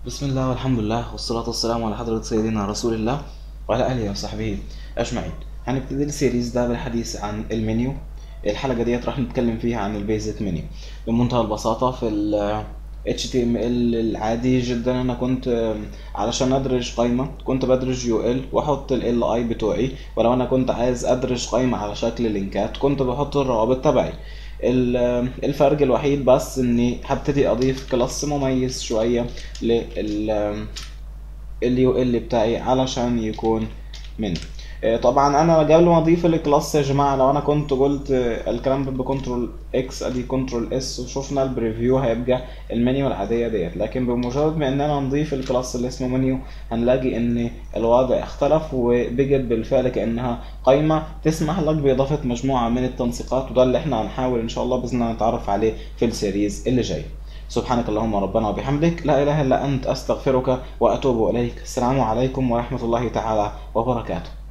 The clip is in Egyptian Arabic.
بسم الله والحمد لله والصلاة والسلام على حضرة سيدنا رسول الله وعلى آله وصحبه أجمعين هنبتدي السيريز ده بالحديث عن المنيو الحلقة ديت راح نتكلم فيها عن البيزك منيو بمنتهى البساطة في ال HTML العادي جدا انا كنت علشان ادرج قائمة كنت بدرج UL واحط ال LI بتوعي ولو انا كنت عايز ادرج قائمة على شكل لينكات كنت بحط الروابط تبعي ال- الفرق الوحيد بس اني هبتدي اضيف كلاس مميز شوية لل اليو ال بتاعي علشان يكون مني آه، طبعا انا قبل ما اضيف الكلاس يا جماعه لو انا كنت قلت آه، الكلام ده بكنترول اكس ادي كنترول اس وشفنا البريفيو هيبقى المنيو العاديه ديت لكن بمجرد ما اننا نضيف الكلاس اللي اسمه منيو هنلاقي ان الوضع اختلف وبقت بالفعل كانها قائمه تسمح لك باضافه مجموعه من التنسيقات وده اللي احنا هنحاول ان شاء الله باذن الله نتعرف عليه في السيريز اللي جاي سبحانك اللهم ربنا وبحمدك لا اله الا انت استغفرك واتوب اليك السلام عليكم ورحمه الله تعالى وبركاته